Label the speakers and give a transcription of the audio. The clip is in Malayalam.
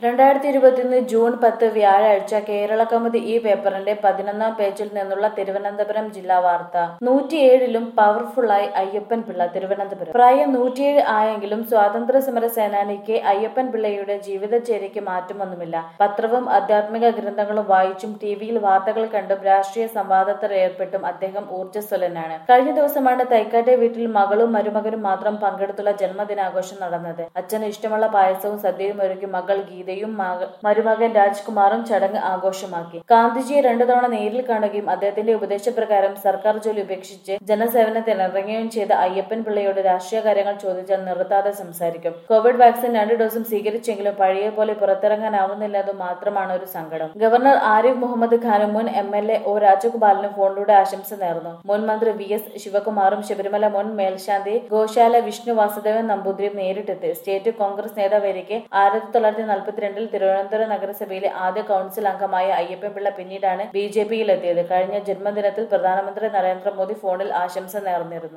Speaker 1: രണ്ടായിരത്തി ഇരുപത്തിയൊന്ന് ജൂൺ പത്ത് വ്യാഴാഴ്ച കേരള കൗമുദി ഈ പേപ്പറിന്റെ പതിനൊന്നാം പേജിൽ നിന്നുള്ള തിരുവനന്തപുരം ജില്ലാ വാർത്ത നൂറ്റിയേഴിലും പവർഫുള്ളായി അയ്യപ്പൻ പിള്ള തിരുവനന്തപുരം പ്രായം നൂറ്റിയേഴ് ആയെങ്കിലും സ്വാതന്ത്ര്യ സമര സേനാനിക്ക് അയ്യപ്പൻ പിള്ളയുടെ ജീവിതചര്യയ്ക്ക് മാറ്റമൊന്നുമില്ല പത്രവും ആധ്യാത്മിക ഗ്രന്ഥങ്ങളും വായിച്ചും ടിവിയിൽ വാർത്തകൾ കണ്ടും രാഷ്ട്രീയ സംവാദത്തിൽ ഏർപ്പെട്ടും അദ്ദേഹം ഊർജ്ജസ്വലനാണ് കഴിഞ്ഞ ദിവസമാണ് തൈക്കാട്ടെ വീട്ടിൽ മകളും മരുമകനും മാത്രം പങ്കെടുത്തുള്ള ജന്മദിനാഘോഷം നടന്നത് അച്ഛന് ഇഷ്ടമുള്ള പായസവും സദ്യയും ഒരുക്കി മകൾ ഗീതയും മക- മരുമകൻ രാജ്കുമാറും ചടങ്ങ് ആഘോഷമാക്കി ഗാന്ധിജിയെ രണ്ടു തവണ നേരിൽ കാണുകയും അദ്ദേഹത്തിന്റെ ഉപദേശപ്രകാരം സർക്കാർ ജോലി ഉപേക്ഷിച്ച് ജനസേവനത്തിന് ഇറങ്ങുകയും ചെയ്ത അയ്യപ്പൻ പിള്ളയോട് രാഷ്ട്രീയ കാര്യങ്ങൾ ചോദിച്ചാൽ നിർത്താതെ സംസാരിക്കും കോവിഡ് വാക്സിൻ രണ്ട് ഡോസും സ്വീകരിച്ചെങ്കിലും പഴയ പോലെ പുറത്തിറങ്ങാനാവുന്നില്ലെന്നത് മാത്രമാണ് ഒരു സങ്കടം ഗവർണർ ആരിഫ് മുഹമ്മദ് ഖാനും മുൻ എം എൽ എ ഒ രാജഗോപാലിനും ഫോണിലൂടെ ആശംസ നേർന്നു മുൻ മന്ത്രി വി എസ് ശിവകുമാറും ശബരിമല മുൻ മേൽശാന്തി ഗോശാല വിഷ്ണു വാസുദേവൻ നമ്പൂതിരിയും നേരിട്ടെത്തി സ്റ്റേറ്റ് കോൺഗ്രസ് നേതാവരികെ ആയിരത്തി തൊള്ളായിരത്തി നാൽപ്പത്തിരണ്ടിൽ തിരുവനന്തപുരം നഗരസഭയിലെ ആദ്യ കൌൺസിൽ അംഗമായ അയ്യപ്പൻപിള്ള പിന്നീടാണ് ബി ജെ പിയിലെത്തിയത് കഴിഞ്ഞ ജന്മദിനത്തിൽ പ്രധാനമന്ത്രി നരേന്ദ്രമോദി ഫോണിൽ ആശംസ നേർന്നിരുന്നു